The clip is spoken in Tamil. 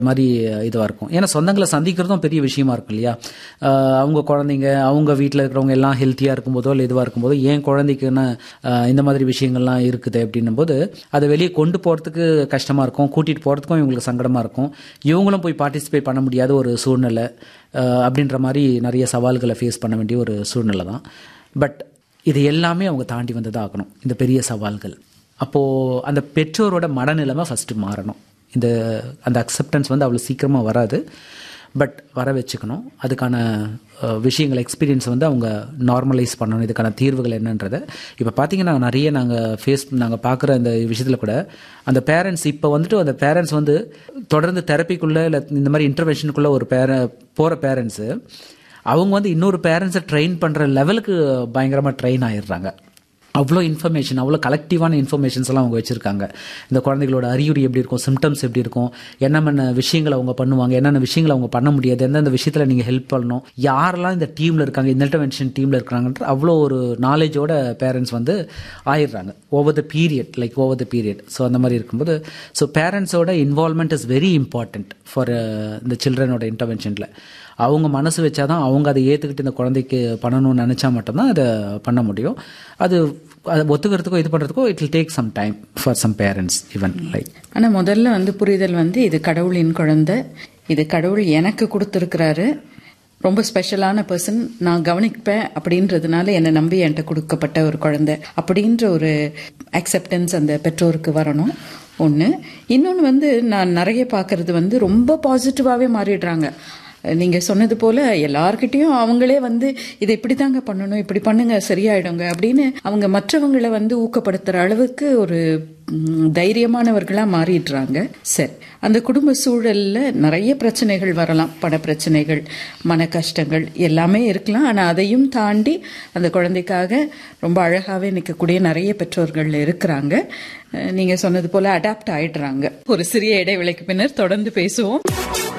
மாதிரி இதுவாக இருக்கும் ஏன்னா சொந்தங்களை சந்திக்கிறதும் பெரிய விஷயமா இருக்கும் இல்லையா ஆஹ் அவங்க குழந்தைங்க அவங்க வீட்டில் இருக்கிறவங்க எல்லாம் ஹெல்த்தியாக இருக்கும்போதோ இல்லை இதுவாக இருக்கும்போதோ ஏன் குழந்தைக்குன்னு ஆஹ் இந்த மாதிரி விஷயங்கள்லாம் இருக்குது அப்படின்னும் போது அதை வெளியே கொண்டு போகிறதுக்கு கஷ்டமாக இருக்கும் கூட்டிகிட்டு போகிறதுக்கும் இவங்களுக்கு சங்கடமாக இருக்கும் இவங்களும் போய் பார்ட்டிசிபேட் பண்ண முடியாத ஒரு சூழ்நிலை ஆஹ் அப்படின்ற மாதிரி நிறைய சவால்களை ஃபேஸ் பண்ண வேண்டிய ஒரு சூழ்நிலை தான் பட் இது எல்லாமே அவங்க தாண்டி வந்து தான் ஆகணும் இந்த பெரிய சவால்கள் அப்போது அந்த பெற்றோரோட மனநிலைமை ஃபஸ்ட்டு மாறணும் இந்த அந்த அக்செப்டன்ஸ் வந்து அவ்வளோ சீக்கிரமாக வராது பட் வர வச்சுக்கணும் அதுக்கான அஹ், விஷயங்கள் எக்ஸ்பீரியன்ஸ் வந்து அவங்க நார்மலைஸ் பண்ணணும் இதுக்கான தீர்வுகள் என்னன்றதை இப்போ பார்த்தீங்கன்னா நிறைய நாங்கள் ஃபேஸ் நாங்கள் பார்க்குற இந்த விஷயத்தில் கூட அந்த பேரண்ட்ஸ் இப்போ வந்துட்டு அந்த பேரண்ட்ஸ் வந்து தொடர்ந்து தெரப்பிக்குள்ளே இல்லை இந்த மாதிரி இன்டர்வென்ஷனுக்குள்ளே ஒரு பேர போகிற பேரண்ட்ஸு அவங்க வந்து இன்னொரு பேரண்ட்ஸை ட்ரெயின் பண்ணுற லெவலுக்கு பயங்கரமாக ட்ரெயின் ஆயிடுறாங்க அவ்வளோ இன்ஃபர்மேஷன் அவ்வளோ கலெக்டிவான இன்ஃபர்மேஷன்ஸ் எல்லாம் அவங்க வச்சுருக்காங்க இந்த குழந்தைகளோட அறிகுறி எப்படி இருக்கும் சிம்டம்ஸ் எப்படி இருக்கும் என்னென்ன விஷயங்களை அவங்க பண்ணுவாங்க என்னென்ன விஷயங்களை அவங்க பண்ண முடியாது எந்தெந்த விஷயத்தில் நீங்கள் ஹெல்ப் பண்ணணும் யாரெல்லாம் இந்த டீமில் இருக்காங்க இந்த இன்டர்வென்ஷன் டீமில் இருக்கிறாங்கன்ற அவ்வளோ ஒரு நாலேஜோட பேரண்ட்ஸ் வந்து ஆயிடுறாங்க over the period like over the period so அந்த மாதிரி இருக்கும்போது ஸோ பேரண்ட்ஸோட involvement is very important for இந்த சில்ட்ரனோட இன்டர்வென்ஷனில் அவங்க மனசு வச்சாதான் அவங்க அதை ஏற்றுக்கிட்டு இந்த குழந்தைக்கு பண்ணணும்னு நினச்சா மட்டும்தான் அதை பண்ண முடியும் அது அதை ஒத்துக்கிறதுக்கோ இது பண்ணுறதுக்கோ it will take some time for some parents even like ஆனா முதல்ல வந்து புரிதல் வந்து இது கடவுளின் குழந்தை இது கடவுள் எனக்கு கொடுத்துருக்கிறாரு ரொம்ப ஸ்பெஷலான பர்சன் நான் கவனிப்பேன் அப்படின்றதுனால என்னை நம்பி என்கிட்ட கொடுக்கப்பட்ட ஒரு குழந்தை அப்படின்ற ஒரு அக்செப்டன்ஸ் அந்த பெற்றோருக்கு வரணும் ஒன்று இன்னொன்று வந்து நான் நிறைய பார்க்கறது வந்து ரொம்ப பாசிட்டிவாகவே மாறிடுறாங்க நீங்க சொன்னது போல எல்லார்கிட்டயும் அவங்களே வந்து இதை இப்படி தாங்க பண்ணணும் இப்படி பண்ணுங்க சரியாயிடுங்க அப்படின்னு அவங்க மற்றவங்களை வந்து ஊக்கப்படுத்துற அளவுக்கு ஒரு ம், தைரியமானவர்களா மாறிடுறாங்க சரி அந்த குடும்ப சூழல்ல நிறைய பிரச்சனைகள் வரலாம் பண பிரச்சனைகள் மன கஷ்டங்கள் எல்லாமே இருக்கலாம் ஆனா அதையும் தாண்டி அந்த குழந்தைக்காக ரொம்ப அழகாவே நிற்கக்கூடிய நிறைய பெற்றோர்கள் இருக்கிறாங்க அஹ், நீங்க சொன்னது போல அடாப்ட் ஆயிடுறாங்க ஒரு சிறிய இடைவேளைக்கு பின்னர் தொடர்ந்து பேசுவோம்